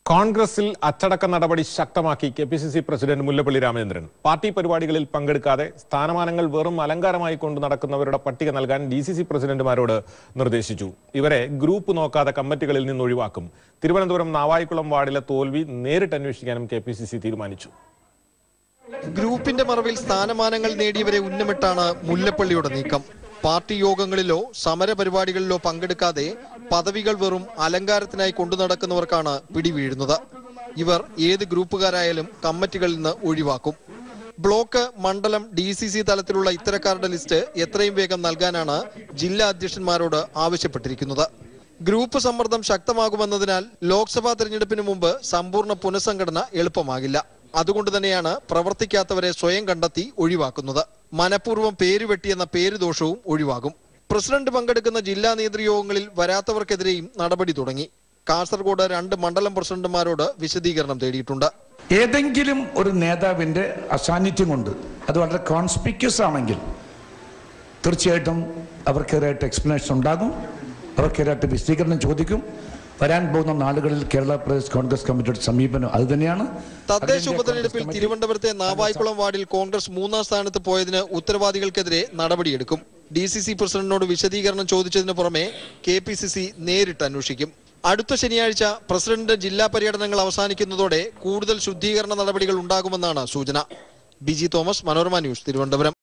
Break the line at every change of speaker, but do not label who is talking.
കോൺഗ്രസിൽ അച്ചടക്ക നടപടി ശക്തമാക്കി K P C C president Mullappally Ramachandran party പരിപാടികളിൽ പങ്കെടുക്കാതെ സ്ഥാനമാനങ്ങൾ വെറും അലങ്കാരമായി കൊണ്ടു നടക്കുന്നവരുടെ പട്ടിക നൽകാൻ ഡി സി സി പ്രസിഡന്റുമാരോട് നിർദ്ദേശിച്ചു ഇവരെ ഗ്രൂപ്പ് നോക്കാതെ കമ്മിറ്റികളിൽ നിന്ന് ഒഴിവാക്കും തിരുവനന്തപുരം നാവായിക്കുളം വാർഡിലെ തോൽവി നേരിട്ട് അന്വേഷിക്കാനും കെ പി സി സി തീരുമാനിച്ചു
ഗ്രൂപ്പിന്റെ മറവിൽ സ്ഥാനമാനങ്ങൾ നേടിയവരെ ഉന്നമിട്ടാണ് മുല്ലപ്പള്ളിയുടെ നീക്കം പാർട്ടി യോഗങ്ങളിലോ സമരപരിപാടികളിലോ പങ്കെടുക്കാതെ പദവികൾ വെറും അലങ്കാരത്തിനായി കൊണ്ടു നടക്കുന്നവർക്കാണ് പിടിവീഴുന്നത് ഇവർ ഏത് ഗ്രൂപ്പുകാരായാലും കമ്മിറ്റികളിൽ നിന്ന് ഒഴിവാക്കും ബ്ലോക്ക് മണ്ഡലം ഡി സി സി തലത്തിലുള്ള ഇത്തരക്കാരുടെ ലിസ്റ്റ് എത്രയും വേഗം നൽകാനാണ് ജില്ലാ അധ്യക്ഷന്മാരോട് ആവശ്യപ്പെട്ടിരിക്കുന്നത് ഗ്രൂപ്പ് സമ്മർദ്ദം ശക്തമാകുമെന്നതിനാൽ ലോക്സഭാ തെരഞ്ഞെടുപ്പിന് മുമ്പ് സമ്പൂർണ്ണ പുനഃസംഘടന എളുപ്പമാകില്ല അതുകൊണ്ട് തന്നെയാണ് പ്രവർത്തിക്കാത്തവരെ സ്വയം കണ്ടെത്തി ഒഴിവാക്കുന്നത് മനഃപൂർവ്വം പേരുവെട്ടിയെന്ന പേരുദോഷവും ഒഴിവാകും പ്രസിഡന്റ് പങ്കെടുക്കുന്ന ജില്ലാ നേതൃയോഗങ്ങളിൽ വരാത്തവർക്കെതിരെയും നടപടി തുടങ്ങി കാസർഗോഡ് രണ്ട് മണ്ഡലം പ്രസിഡന്റുമാരോട് വിശദീകരണം തേടിയിട്ടുണ്ട്
ഏതെങ്കിലും ഒരു നേതാവിൻ്റെ അസാന്നിധ്യം കൊണ്ട് അത് വളരെ കോൺസ്പിക്യൂസ് ആണെങ്കിൽ തീർച്ചയായിട്ടും അവർക്കെതിരായിട്ട് എക്സ്പ്ലനേഷൻ ഉണ്ടാകും അവർക്കെതിരായിട്ട് വിശദീകരണം ചോദിക്കും വരാൻ പോകുന്ന നാളുകളിൽ കേരള പ്രദേശ് കോൺഗ്രസ് കമ്മിറ്റിയുടെ സമീപനം അത് തന്നെയാണ്
തദ്ദേശ ഉപതെരഞ്ഞെടുപ്പിൽ തിരുവനന്തപുരത്തെ നാവായിക്കുളം വാർഡിൽ കോൺഗ്രസ് മൂന്നാം സ്ഥാനത്ത് പോയതിന് ഉത്തരവാദികൾക്കെതിരെ നടപടിയെടുക്കും ഡി സി സി പ്രസിഡന്റിനോട് വിശദീകരണം ചോദിച്ചതിന് പുറമെ കെ പി സി സി നേരിട്ട് അന്വേഷിക്കും അടുത്ത ശനിയാഴ്ച പ്രസിഡന്റ് ജില്ലാ പര്യടനങ്ങൾ അവസാനിക്കുന്നതോടെ കൂടുതൽ ശുദ്ധീകരണ നടപടികൾ ഉണ്ടാകുമെന്നാണ് സൂചന ബിജി തോമസ് മനോരമ ന്യൂസ് തിരുവനന്തപുരം